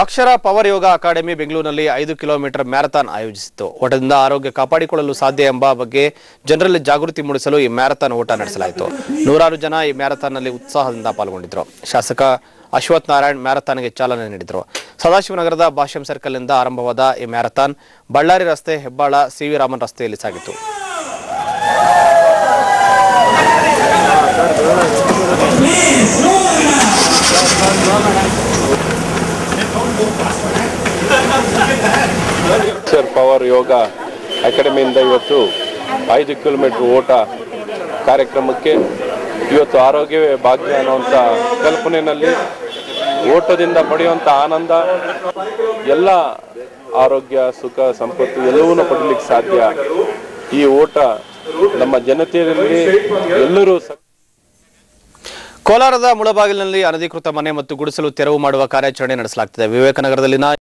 ಅಕ್ಷರ power ಯೋಗ academy ಬೆಂಗಳೂರಿನಲ್ಲಿ ಐದು kilometre marathon ಆಯೋಜಿಸಿತ್ತು ಓಟದಿಂದ ಆರೋಗ್ಯ ಕಾಪಾಡಿಕೊಳ್ಳಲು ಸಾಧ್ಯ ಎಂಬ ಬಗ್ಗೆ ಜನರಲ್ಲಿ ಜಾಗೃತಿ ಮೂಡಿಸಲು ಈ ಮ್ಯಾರಥಾನ್ ಓಟ ನಡೆಸಲಾಯಿತು ನೂರಾರು ಜನ ಈ ಮ್ಯಾರಥಾನ್ನಲ್ಲಿ ಉತ್ಸಾಹದಿಂದ ಪಾಲ್ಗೊಂಡಿದ್ದರು ಶಾಸಕ ಅಶ್ವಥ್ ನಾರಾಯಣ್ ಮ್ಯಾರಥಾನ್ಗೆ ಚಾಲನೆ ನೀಡಿದರು ಸದಾಶಿವನಗರದ ಭಾಷ್ಯಂ ಸರ್ಕಲ್ನಿಂದ ಆರಂಭವಾದ ಈ ಮ್ಯಾರಥಾನ್ ಬಳ್ಳಾರಿ ರಸ್ತೆ ಹೆಬ್ಬಾಳ ಸಿ ವಿ ರಾಮನ್ ರಸ್ತೆಯಲ್ಲಿ ಸಾಗಿತು ಸರ್ ಪವರ್ ಯೋಗ ಅಕಾಡೆಮಿಯಿಂದ ಇವತ್ತು ಐದು ಕಿಲೋಮೀಟರ್ ಓಟ ಕಾರ್ಯಕ್ರಮಕ್ಕೆ ಇವತ್ತು ಆರೋಗ್ಯವೇ ಭಾಗ್ಯ ಅನ್ನುವಂಥ ಕಲ್ಪನೆಯಲ್ಲಿ ಓಟದಿಂದ ಪಡೆಯುವಂಥ ಆನಂದ ಎಲ್ಲ ಆರೋಗ್ಯ ಸುಖ ಸಂಪತ್ತು ಎಲ್ಲವನ್ನೂ ಪಡೀಲಿಕ್ಕೆ ಸಾಧ್ಯ ಈ ಓಟ ನಮ್ಮ ಜನತೆಯಲ್ಲಿ ಎಲ್ಲರೂ ಸ ಕೋಲಾರದ ಮುಳಬಾಗಿಲಿನಲ್ಲಿ ಅನಧಿಕೃತ ಮನೆ ಮತ್ತು ಗುಡಿಸಲು ತೆರವು ಮಾಡುವ ಕಾರ್ಯಾಚರಣೆ ನಡೆಸಲಾಗುತ್ತಿದೆ ವಿವೇಕನಗರದಲ್ಲಿನ